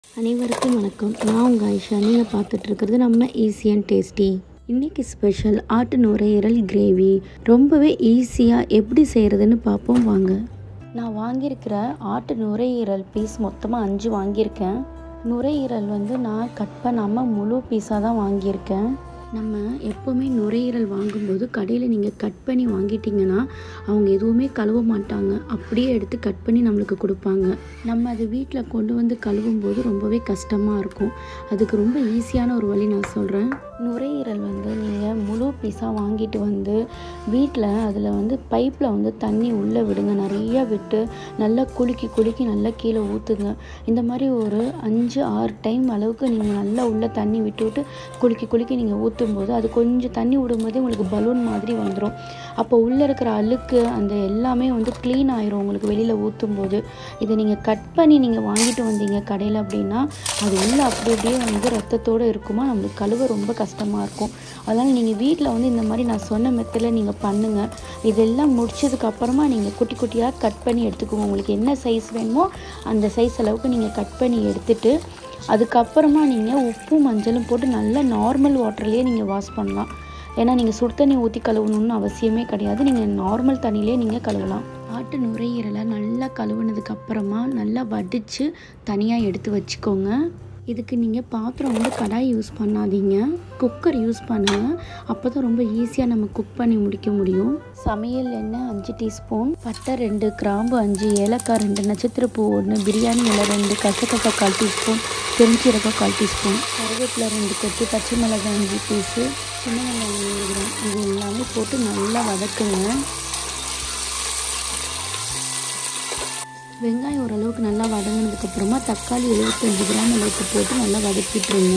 அனைவருக்கும் வணக்கம் நான் உங்கள் ஐஷா நீங்கள் பார்த்துட்ருக்கிறது நம்ம ஈஸி அண்ட் டேஸ்டி இன்றைக்கி ஸ்பெஷல் ஆட்டு நுரையீரல் கிரேவி ரொம்பவே ஈஸியாக எப்படி செய்கிறதுன்னு பார்ப்போம் வாங்க நான் வாங்கியிருக்கிற ஆட்டு நுரையீரல் பீஸ் மொத்தமாக அஞ்சு வாங்கியிருக்கேன் நுரையீரல் வந்து நான் கட் பண்ணாமல் முழு பீஸாக தான் வாங்கியிருக்கேன் நம்ம எப்போவுமே நுரையீரல் வாங்கும்போது கடையில் நீங்கள் கட் பண்ணி வாங்கிட்டீங்கன்னா அவங்க எதுவுமே கழுவ மாட்டாங்க அப்படியே எடுத்து கட் பண்ணி நம்மளுக்கு கொடுப்பாங்க நம்ம அது வீட்டில் கொண்டு வந்து கழுவும் போது ரொம்பவே கஷ்டமாக இருக்கும் அதுக்கு ரொம்ப ஈஸியான ஒரு வழி நான் சொல்கிறேன் நுரையீரல் வந்து நீங்கள் முழு பீஸாக வாங்கிட்டு வந்து வீட்டில் அதில் வந்து பைப்பில் வந்து தண்ணி உள்ளே விடுங்க நிறையா விட்டு நல்லா குலுக்கி குலுக்கி நல்லா கீழே ஊற்றுங்க இந்த மாதிரி ஒரு அஞ்சு ஆறு டைம் அளவுக்கு நீங்கள் நல்லா உள்ளே தண்ணி விட்டு விட்டு குலுக்கி குலுக்கி நீங்கள் ஊற்றும் போது அது கொஞ்சம் தண்ணி விடும்போதே உங்களுக்கு பலூன் மாதிரி வந்துடும் அப்போ உள்ளே இருக்கிற அழுக்கு அந்த எல்லாமே வந்து க்ளீன் ஆயிரும் உங்களுக்கு வெளியில் ஊற்றும் போது இதை நீங்கள் கட் பண்ணி நீங்கள் வாங்கிட்டு வந்தீங்க கடையில் அப்படின்னா அது உள்ளே அப்படி அப்படியே வந்து ரத்தத்தோடு இருக்குமா நம்மளுக்கு கழுவ ரொம்ப கஷ்டமாக இருக்கும் அதனால் நீங்கள் வீட்டில் வந்து இந்த மாதிரி நான் சொன்ன மெத்தடில் நீங்கள் பண்ணுங்கள் இதெல்லாம் முடிச்சதுக்கு அப்புறமா நீங்கள் குட்டி குட்டியாக கட் பண்ணி எடுத்துக்கோங்க உங்களுக்கு என்ன சைஸ் வேணுமோ அந்த சைஸ் அளவுக்கு நீங்கள் கட் பண்ணி எடுத்துட்டு அதுக்கப்புறமா நீங்கள் உப்பு மஞ்சளும் போட்டு நல்லா நார்மல் வாட்டர்லேயே நீங்கள் வாஷ் பண்ணலாம் ஏன்னா நீங்கள் சுடு தண்ணி ஊற்றி கழுவணும்னு அவசியமே கிடையாது நீங்கள் நார்மல் தண்ணியிலே நீங்கள் கழுவலாம் ஆட்டு நுரையீரலை நல்லா கழுவுனதுக்கு அப்புறமா நல்லா வடித்து தனியாக எடுத்து வச்சுக்கோங்க இதுக்கு நீங்கள் பாத்திரம் வந்து கடாய் யூஸ் பண்ணாதீங்க குக்கர் யூஸ் பண்ணுங்கள் அப்போ தான் ரொம்ப ஈஸியாக நம்ம குக் பண்ணி முடிக்க முடியும் சமையல் எண்ணெய் அஞ்சு டீஸ்பூன் பட்டை ரெண்டு கிராம்பு அஞ்சு ஏலக்காய் ரெண்டு நட்சத்திரப்பூ ஒன்று பிரியாணி இலை ரெண்டு கசகசா கால் டீஸ்பூன் பெருஞ்சீரகம் கால் டீஸ்பூன் கருவேப்பிலை ரெண்டு கொத்து பச்சை மிளகாய் அஞ்சு பீஸு சின்ன வெங்காயம் நூறு கிராம் இது எல்லாமே போட்டு நல்லா வதக்குங்க வெங்காயம் ஓரளவுக்கு நல்லா வதங்கினதுக்கப்புறமா தக்காளி எழுபத்தஞ்சு கிராம் அளவுக்கு போட்டு நல்லா வதக்கிட்டுருங்க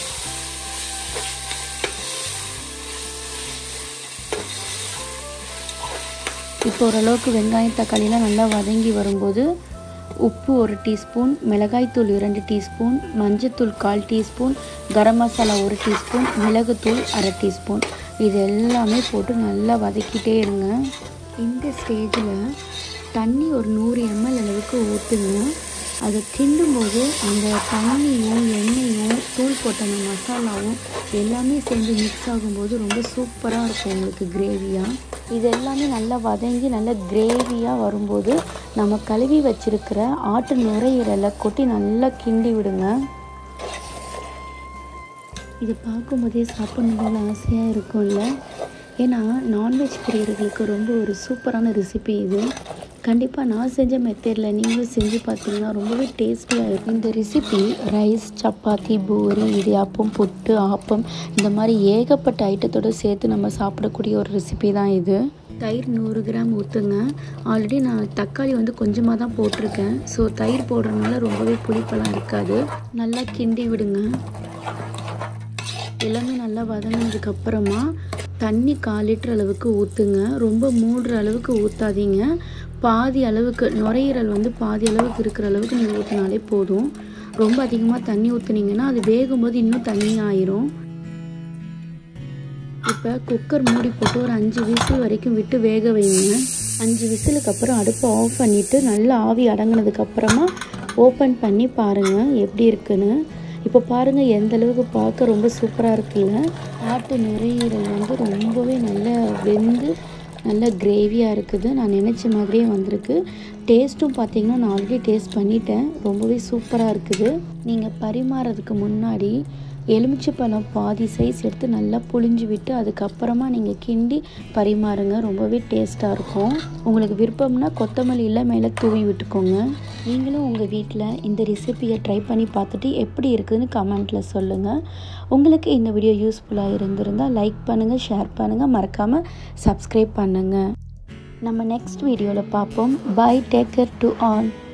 இப்போ ஓரளவுக்கு வெங்காயம் தக்காளிலாம் நல்லா வதங்கி வரும்போது உப்பு ஒரு டீஸ்பூன் மிளகாய்த்தூள் இரண்டு டீஸ்பூன் மஞ்சத்தூள் கால் டீஸ்பூன் கரம் மசாலா ஒரு டீஸ்பூன் மிளகுத்தூள் அரை டீஸ்பூன் இது எல்லாமே போட்டு நல்லா வதக்கிட்டே இருங்க இந்த ஸ்டேஜில் தண்ணி ஒரு நூறு எம்எல் அளவுக்கு ஊற்றுங்க அதை கிண்டும்போது அந்த தண்ணியும் எண்ணெயும் தூள் போட்ட அந்த மசாலாவும் எல்லாமே சேர்ந்து மிக்ஸ் ஆகும்போது ரொம்ப சூப்பராக இருக்கும் உங்களுக்கு கிரேவியாக இது எல்லாமே நல்லா வதங்கி நல்லா கிரேவியாக வரும்போது நம்ம கழுவி வச்சுருக்கிற ஆட்டு நுரையீரலை கொட்டி நல்லா கிண்டி விடுங்க இது பார்க்கும்போதே சாப்பிடணும் போல ஆசையாக இருக்கும்ல ஏன்னா நான்வெஜ் பிரியர்களுக்கு ரொம்ப ஒரு சூப்பரான ரெசிபி இது கண்டிப்பாக நான் செஞ்ச மெத்தடில் நீங்களும் செஞ்சு பார்த்தீங்கன்னா ரொம்பவே டேஸ்டியாக இருக்கும் இந்த ரெசிபி ரைஸ் சப்பாத்தி பூரி இடியாப்பம் புட்டு ஆப்பம் இந்த மாதிரி ஏகப்பட்ட ஐட்டத்தோடு சேர்த்து நம்ம சாப்பிடக்கூடிய ஒரு ரெசிபி தான் இது தயிர் நூறு கிராம் ஊற்றுங்க ஆல்ரெடி நான் தக்காளி வந்து கொஞ்சமாக தான் போட்டிருக்கேன் ஸோ தயிர் போடுறதுனால ரொம்பவே புளிப்பெல்லாம் இருக்காது நல்லா கிண்டி விடுங்க எல்லாமே நல்லா வதங்கினதுக்கு அப்புறமா தண்ணி கால் லிட்டர் அளவுக்கு ஊற்றுங்க ரொம்ப மூடுற அளவுக்கு ஊற்றாதீங்க பாதி அளவுக்கு நுரையீரல் வந்து பாதி அளவுக்கு இருக்கிற அளவுக்கு நீங்கள் ஊற்றினாலே போதும் ரொம்ப அதிகமாக தண்ணி ஊற்றுனீங்கன்னா அது வேகும்போது இன்னும் தண்ணி ஆயிரும் இப்போ குக்கர் மூடி போட்டு ஒரு அஞ்சு விசில் வரைக்கும் விட்டு வேக வைங்க அஞ்சு விசிலுக்கு அப்புறம் அடுப்பை ஆஃப் பண்ணிவிட்டு நல்லா ஆவி அடங்கினதுக்கப்புறமா ஓப்பன் பண்ணி பாருங்கள் எப்படி இருக்குன்னு இப்போ பாருங்கள் எந்த அளவுக்கு பார்க்க ரொம்ப சூப்பராக இருக்குல்ல ஆட்டு நுரையீரல் வந்து ரொம்பவே நல்லா வெந்து நல்ல கிரேவியாக இருக்குது நான் நினச்ச மாதிரியே வந்திருக்கு டேஸ்ட்டும் பார்த்தீங்கன்னா நான் ஆல்ரெடி டேஸ்ட் பண்ணிட்டேன் ரொம்பவே சூப்பராக இருக்குது நீங்கள் பரிமாறதுக்கு முன்னாடி எலுமிச்சைப்பழம் பாதி சைஸ் எடுத்து நல்லா புளிஞ்சு விட்டு அதுக்கப்புறமா நீங்கள் கிண்டி பரிமாறுங்க ரொம்பவே டேஸ்ட்டாக இருக்கும் உங்களுக்கு விருப்பம்னா கொத்தமல்லி இல்லை மேலே தூவி விட்டுக்கோங்க நீங்களும் உங்கள் வீட்டில் இந்த ரெசிப்பியை ட்ரை பண்ணி பார்த்துட்டு எப்படி இருக்குதுன்னு கமெண்ட்டில் சொல்லுங்கள் உங்களுக்கு இந்த வீடியோ யூஸ்ஃபுல்லாக இருந்திருந்தால் லைக் பண்ணுங்கள் ஷேர் பண்ணுங்கள் மறக்காமல் சப்ஸ்கிரைப் பண்ணுங்கள் நம்ம நெக்ஸ்ட் வீடியோவில் பார்ப்போம் bye take care to all